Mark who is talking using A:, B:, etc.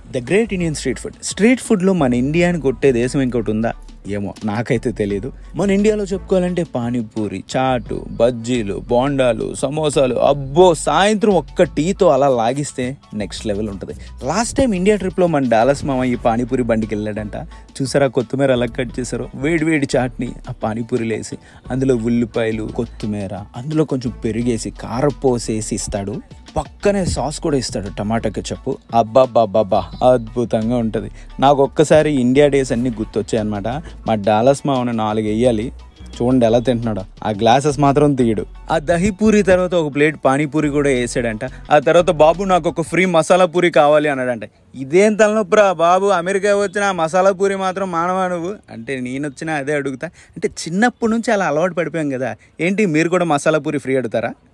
A: the great Indian street food street ఫుడ్లో మన ఇండియాని కొట్టే దేశం ఇంకోటి ఉందా ఏమో నాకైతే తెలియదు మన ఇండియాలో చెప్పుకోవాలంటే పానీపూరి చాటు బజ్జీలు బోండాలు సమోసాలు అబ్బో సాయంత్రం ఒక్క టీతో అలా లాగిస్తే నెక్స్ట్ లెవెల్ ఉంటుంది లాస్ట్ టైం ఇండియా ట్రిప్లో మన డాలస్ మామ ఈ పానీపూరి బండికి వెళ్ళాడంట చూసారా కొత్తిమీర ఎలా కట్ చేశారో వేడి వేడి చాట్ని ఆ పానీపూరిలో వేసి అందులో ఉల్లిపాయలు కొత్తిమీర అందులో కొంచెం పెరిగేసి కారపోసేసి ఇస్తాడు పక్కనే సాస్ కూడా ఇస్తాడు టమాటా కెచప్ అబ్బాబ్బాబ్బా అద్భుతంగా ఉంటుంది నాకు ఒక్కసారి ఇండియా డేస్ అన్నీ గుర్తొచ్చాయి అనమాట మా డాలస్ మామని నాలుగు వేయాలి చూడండి ఎలా తింటున్నాడు ఆ గ్లాసెస్ మాత్రం తీయడు ఆ దహీపూరి తర్వాత ఒక ప్లేట్ పానీపూరి కూడా వేసాడంట ఆ తర్వాత బాబు నాకు ఒక ఫ్రీ మసాలా పూరి కావాలి అన్నాడంట ఇదేం తలనొప్పురా బాబు అమెరికా వచ్చిన ఆ మసాలా పూరి మాత్రం మానవా నువ్వు అంటే నేను వచ్చినా అదే అడుగుతా అంటే చిన్నప్పటి నుంచి అలా అలవాటు పడిపోయాం కదా ఏంటి మీరు కూడా మసాలా పూరి ఫ్రీ అడుగుతారా